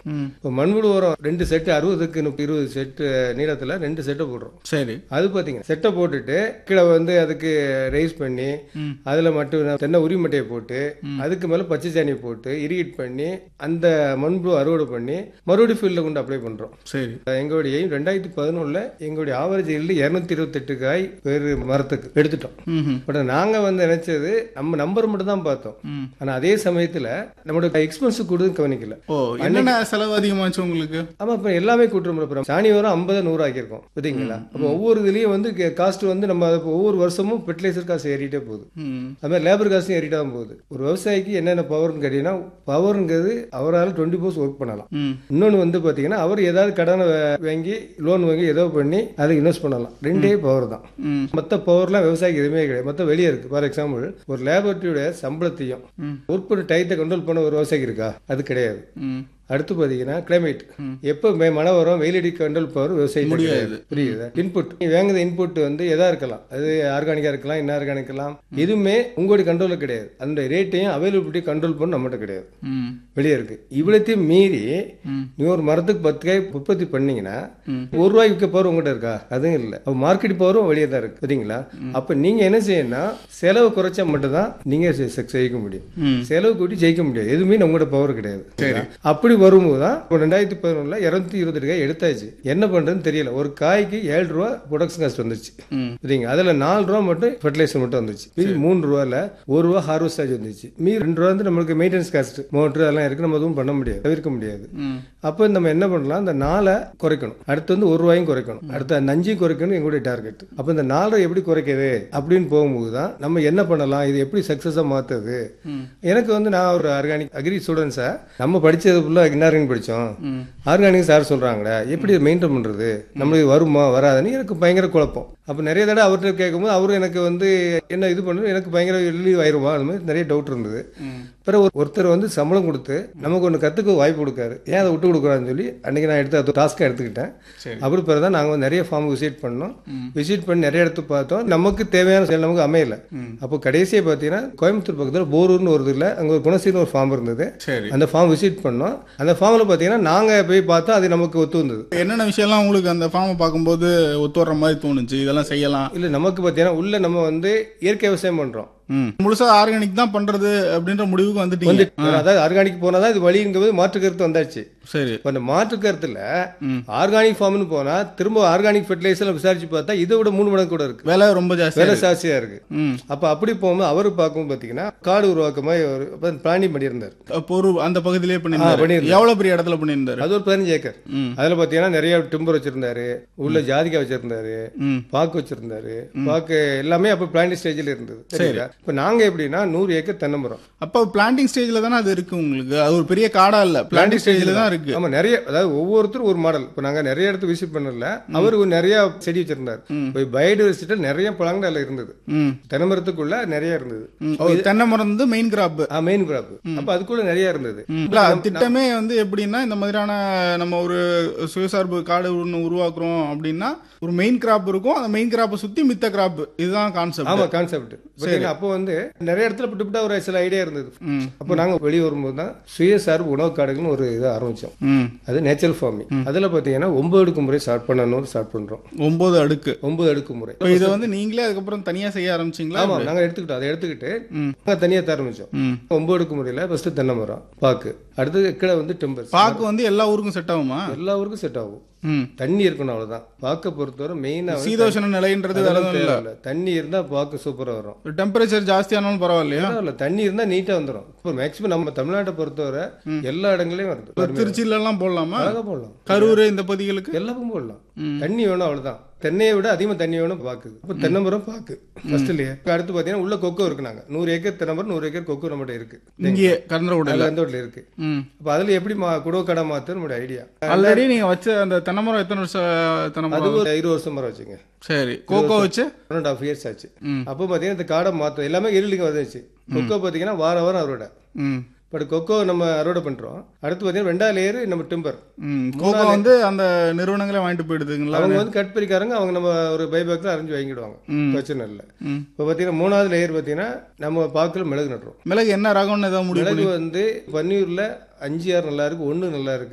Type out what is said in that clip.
ம் இப்போ மண்புழு உரம் ரெண்டு செட்டு அறுபதுக்கு முப்பது இருபது செட்டு நீளத்தில் ரெண்டு செட்டை போடுறோம் சரி அது பார்த்தீங்க செட்டை போட்டுட்டு கீழே வந்து அதுக்கு ரைஸ் பண்ணி ம். அதில் மட்டும் தென்னை உரி மட்டையை போட்டு அதுக்கு மேலே பச்சை சாணி போட்டு இரிகேட் பண்ணி அந்த மண்புழு அறுவடை பண்ணி மறுபடியும் ஃபீல்டில் கொண்டு அப்ளை பண்ணுறோம் சரி எங்களுடைய ரெண்டாயிரத்தி பதினொன்றில் எங்களுடைய ஆவரேஜ் ஈல்டு இரநூத்தி இருபத்தெட்டு காய் பேர் மரத்துக்கு எடுத்துட்டோம் ம் பட் நாங்கள் வந்து நினைச்சது நம்ம நம்பர் மட்டும் தான் பார்த்தோம் ம் ஆனால் அதே சமயத்தில் நம்மளோட எக்ஸ்பென்ஸ் கூடுதல் கவனிக்கல ஓ என்னென்ன செலவு அதிகமாச்சு உங்களுக்கு ஆமா இப்போ எல்லாமே கூட்டுறோம் அப்புறம் சாணி வரும் ஐம்பது நூறு ஆக்கியிருக்கோம் பார்த்தீங்களா அப்போ ஒவ்வொரு இதுலேயும் வந்து காஸ்ட் வந்து நம்ம அது ஒவ்வொரு வருஷமும் ஃபெர்டிலைசர் காசு ஏறிட்டே போகுது ம் அது மாதிரி லேபர் காசும் ஏறிட்டே தான் போகுது ஒரு விவசாயிக்கு என்னென்ன பவர்னு கேட்டீங்கன்னா பவருங்கிறது அவரால் டுவெண்ட்டி ஃபோர்ஸ் ஒர்க் பண்ணலாம் ம் இன்னொன்று வந்து பார்த்தீங்கன்னா அவர் ஏதாவது கடனை வா- வாங்கி லோன் வாங்கி ஏதோ பண்ணி அதுக்கு இன்வெஸ்ட் பண்ணலாம் ரெண்டே பவர் தான் ம் மற்ற பவர்லாம் விவசாயிக்கு எதுவுமே கிடையாது மற்ற வெளியே இருக்கு ஃபார் எக்ஸாம்பிள் ஒரு லேபர்ட்டியோட சம்பளத்தையும் ம். ஒர்க் பண்ண டயத்தை கண்ட்ரோல் பண்ண ஒரு விவசாயிக்கு இருக்கா அது கிடையாது ம் அடுத்து பார்த்தீங்கன்னா கிளைமேட் எப்போ மே- மழை வரும் வெயிலடி கண்ட்ரோல் பவர் விவசாயத்துக்கு முடியாது. கிடையாது புரியுதா இன்புட் நீ வாங்குற இன்புட் வந்து எதா இருக்கலாம் அது ஆர்கானிக்கா இருக்கலாம் இன்ஆர்கானிக் இருக்கலாம் எதுவுமே உங்களுடைய கண்ட்ரோல் கிடையாது அந்த ரேட்டையும் அவைலபிலிட்டி கண்ட்ரோல் பண்ண நம்மகிட்ட கிடையாது ம் வெளியே இருக்கு இவ்வளத்தையும் மீறி ம். நீ ஒரு மரத்துக்கு பத்து காய் உற்பத்தி பண்ணீங்கன்னா ஒரு ரூபாய் விற்க பவர் உங்ககிட்ட இருக்கா அதுவும் இல்லை அப்போ மார்க்கெட் பவரும் வெளியே தான் இருக்கு சரிங்களா அப்போ நீங்க என்ன செய்யணும்னா செலவு குறைச்சா மட்டும்தான் நீங்க செ- செ- ஜெயிக்க முடியும் ம். செலவு கூட்டி ஜெயிக்க முடியாது எதுவுமே உங்களோட பவர் கிடையாது அப்படி வரும்போது தான் இப்போ ரெண்டாயிரத்தி பதினொன்றில் இரநூத்தி இருபது காய் எடுத்தாச்சு என்ன பண்றதுன்னு தெரியல ஒரு காய்க்கு ஏழு ரூபா ப்ரொடக்ஷன் காஸ்ட் வந்துச்சு ம் சரிங்க அதுல நாலு ரூபா மட்டும் ஃபெர்டிலைசர் மட்டும் வந்துச்சு மீதி மூணு ரூபால ஒரு ரூபா ஹார்வெஸ்ட் சார்ஜ் வந்துச்சு மீதி ரெண்டு ரூபா வந்து நம்மளுக்கு மெயின்டெனன்ஸ் காஸ்ட் மோட்டர் அதெல்லாம் இருக்கு நம்ம எதுவும் பண்ண முடியாது தவிர்க்க முடியாது ம் அப்போ நம்ம என்ன பண்ணலாம் இந்த நாலை குறைக்கணும் அடுத்து வந்து ஒரு ரூபாயும் குறைக்கணும் அடுத்து அந்த அஞ்சையும் குறைக்கணும் எங்களுடைய டார்கெட் அப்போ இந்த நாலரை எப்படி குறைக்குது அப்படின்னு போகும்போது தான் நம்ம என்ன பண்ணலாம் இது எப்படி சக்ஸஸாக மாற்றுது எனக்கு வந்து நான் ஒரு ஆர்கானிக் அக்ரி ஸ்டூடெண்ட்ஸை நம்ம படிச்சது ஃபுல்லாக இன்னார்கானிக் படித்தோம் ஆர்கானிக் சார் சொல்கிறாங்களே எப்படி மெயின்டைன் பண்ணுறது நம்மளுக்கு வருமா வராதுன்னு எனக்கு பயங்கர குழப்பம் அப்போ நிறைய தடவை அவர்கிட்ட கேட்கும்போது அவரும் எனக்கு வந்து என்ன இது பண்ணுறது எனக்கு பயங்கர ரிலீவ் ஆயிருமா அது மாதிரி நிறைய டவுட் இருந்தது பிறகு ஒரு- ஒருத்தர் வந்து சம்பளம் கொடுத்து நமக்கு ஒன்று கற்றுக்க வாய்ப்பு கொடுக்காரு ஏன் அதை விட்டு கொடுக்குறான்னு சொல்லி அன்றைக்கி நான் எடுத்து அது டாஸ்க்காக எடுத்துக்கிட்டேன் சரி. அப்படி பிறகு தான் நாங்கள் நிறைய ஃபார்ம் விசிட் பண்ணோம் விசிட் பண்ணி நிறைய இடத்து பார்த்தோம் நமக்கு தேவையான செயல் நமக்கு அமையல அப்போ கடைசியாக பார்த்தீங்கன்னா கோயம்புத்தூர் பக்கத்தில் போரூர்னு ஒரு இதில் அங்கே ஒரு குணசீர்னு ஒரு ஃபார்ம் இருந்தது சரி அந்த ஃபார்ம் விசிட் பண்ணோம் அந்த ஃபார்மில் பார்த்தீங்கன்னா நாங்கள் போய் பார்த்தா அது நமக்கு ஒத்து வந்தது என்னென்ன விஷயம்லாம் உங்களுக்கு அந்த ஃபார்மை பார்க்கும்போது ஒத்து வர்ற மாதிரி தோணுச்சு இதெல்லாம் செய்யலாம் இல்லை நமக்கு பார்த்தீங்கன்னா உள்ள நம்ம வந்து இயற்கை விவசாயம் பண்ணுறோம் ம் முழுசா ஆர்கானிக் தான் பண்றது அப்படின்ற முடிவுக்கு வந்துட்டீங்க வந்து அதாவது ஆர்கானிக் போனால் தான் இது வழிங்கிறது மாற்று கருத்து வந்தாச்சு சரி இப்போ அந்த மாற்று கருத்துல ஆர்கானிக் ஃபார்ம்னு போனா திரும்ப ஆர்கானிக் ஃபெர்டிலைசர் விசாரிச்சு பார்த்தா இதை விட மூணு மடங்கு கூட இருக்கு விலை ரொம்ப ஜாஸ்தி விலை ஜாஸ்தியா இருக்கு ம் அப்ப அப்படி போகும்போது அவரு பார்க்கும்போது பாத்தீங்கன்னா காடு உருவாக்கமா ஒரு பிளானி பண்ணியிருந்தார் பொரு அந்த பகுதியிலே பண்ணியிருந்தாரு பண்ணியிருந்தாரு. எவ்வளவு பெரிய இடத்துல பண்ணியிருந்தாரு அது ஒரு பதினஞ்சு ஏக்கர் ம். அதுல பாத்தீங்கன்னா நிறைய டிம்பர் வச்சிருந்தாரு உள்ள ஜாதிக்காய் வச்சிருந்தாரு ம் பாக்கு வச்சிருந்தாரு பாக்கு எல்லாமே அப்ப பிளான்டி ஸ்டேஜ்ல இருந்தது சரிங்களா இப்ப நாங்க எப்படின்னா நூறு ஏக்கர் தென்னை மரம் அப்போ பிளான்டிங் ஸ்டேஜ்ல தானே அது இருக்கு உங்களுக்கு அது ஒரு பெரிய காடா இல்ல பிளான்டிங் ஸ்டேஜ்ல தான் இருக்கு ஆமா நிறைய அதாவது ஒவ்வொருத்தரும் ஒரு மாடல் இப்ப நாங்க நிறைய இடத்து விசிட் பண்ணல அவரு ஒரு நிறைய செடி வச்சிருந்தாரு இப்போ பயோடைவர்சிட்டி நிறைய பழங்கள் அதுல இருந்தது ம் தென்னை மரத்துக்குள்ள நிறைய இருந்தது ம். ஓ, தென்னை மரம் வந்து மெயின் கிராப் மெயின் கிராப் அப்ப அதுக்குள்ள நிறைய இருந்தது இல்ல அது திட்டமே வந்து எப்படின்னா இந்த மாதிரியான நம்ம ஒரு சுயசார்பு காடு ஒன்று உருவாக்குறோம் அப்படின்னா ஒரு மெயின் கிராப் இருக்கும் அந்த மெயின் கிராப்பை சுத்தி மித்த கிராப் இதுதான் கான்செப்ட் ஆமா கான்செப்ட் அப்போ வந்து நிறைய இடத்துல விட்டு விட்டா ஒரு சில ஐடியா இருந்தது ம். அப்போ நாங்க வெளியே வரும்போது தான் சுயசார்பு உணவு காடுகள்னு ஒரு இதை ஆரம்பிச்சோம் ம் அது நேச்சுரல் ஃபார்மிங் அதுல பாத்தீங்கன்னா ஒன்பது அடுக்கு முறை ஸ்டார்ட் பண்ணணும் ஸ்டார்ட் பண்றோம் ஒன்பது அடுக்கு ஒன்பது அடுக்கு முறை இப்போ இதை வந்து நீங்களே அதுக்கப்புறம் தனியா செய்ய ஆரம்பிச்சிங்களா ஆமா நாங்க எடுத்துக்கிட்டோம் அதை எடுத்துக்கிட்டு ம். நாங்க தனியா தர ஆரம்பிச்சோம் ம் ஒன்பது அடுக்கு முறையில ஃபர்ஸ்ட் தென்னை மரம் பாக்கு அடுத்தது கீழே வந்து டிம்பர் பாக்கு வந்து எல்லா ஊருக்கும் செட் ஆகுமா எல்லா ஊருக்கும் செட் ஆகும் ம் தண்ணி இருக்கணும் அவ்வளவுதான் பாக்க பொறுத்தவரை மெயினா சீதோஷண நிலைன்றது வேற எதுவும் இல்ல தேவையில்ல தண்ணி இருந்தா பாக்கு சூப்பரா வரும் டெம்பரேச்சர் ஜாஸ்தியானாலும் பரவாயில்லையா பரவாயில்ல தண்ணி இருந்தா நீட்டா வந்துடும் இப்போ மேக்ஸிமம் நம்ம தமிழ்நாட்டை பொறுத்தவரை எல்லா இடங்களையும் வருது திருச்சியில எல்லாம் போடலாமா அழகா போடலாம் கரூர் இந்த பகுதிகளுக்கு எல்லாருக்கும் போடலாம் தண்ணி வேணும் அவ்வளவுதான் தென்னையை விட அதிகமா தண்ணி வேணும் பாக்குது இப்போ தென்னை மரம் பாக்கு ஃபர்ஸ்ட் இல்லையே அடுத்து பாத்தீங்கன்னா உள்ள கொக்கோ இருக்கு நாங்க நூறு ஏக்கர் தென்னை மரம் நூறு ஏக்கர் கொக்கோ நம்மகிட்ட இருக்கு இங்கேயே கரந்தரோட அதுல அந்த வீட்டுல இருக்கு ம் அப்ப அதுல எப்படி மா குடோ கடை மாத்து நம்மளுடைய ஐடியா ஆல்ரெடி நீங்க வச்ச அந்த தென்னைமரம் எத்தனை வருஷம் தென்னைமரம் அது ஒரு இருபது வருஷம் மரம் வச்சுங்க சரி கோகோ வச்சு ஒன் அண்ட் ஆஃப் இயர்ஸ் ஆச்சு ம். அப்போ பாத்தீங்கன்னா இந்த காடை மாத்தம் எல்லாமே எருளிங்க வந்துச்சு கொக்கோ பாத்தீங்கன்னா வாரம் வாரம் அறுவடை ம் பட் கொக்கோ நம்ம அறுவடை பண்றோம் அடுத்து பாத்தீங்கன்னா ரெண்டாவது லேயர் நம்ம டிம்பர் ம் கோகோ வந்து அந்த நிறுவனங்களே வாங்கிட்டு போயிடுதுங்களா அவங்க வந்து கட் பண்ணிக்காரங்க அவங்க நம்ம ஒரு பைபேக்ல அரைஞ்சு வாங்கிடுவாங்க பிரச்சனை இல்லை ம். இப்போ பார்த்தீங்கன்னா மூணாவது லேயர் பார்த்தீங்கன்னா நம்ம பாக்கில் மிளகு நட்டுறோம் மிளகு என்ன ரகம்னு ஏதாவது முடிவு மிளகு வந்து பன்னீர்ல அஞ்சு ஆறு நல்லா இருக்கு ஒன்று நல்லா இருக்கு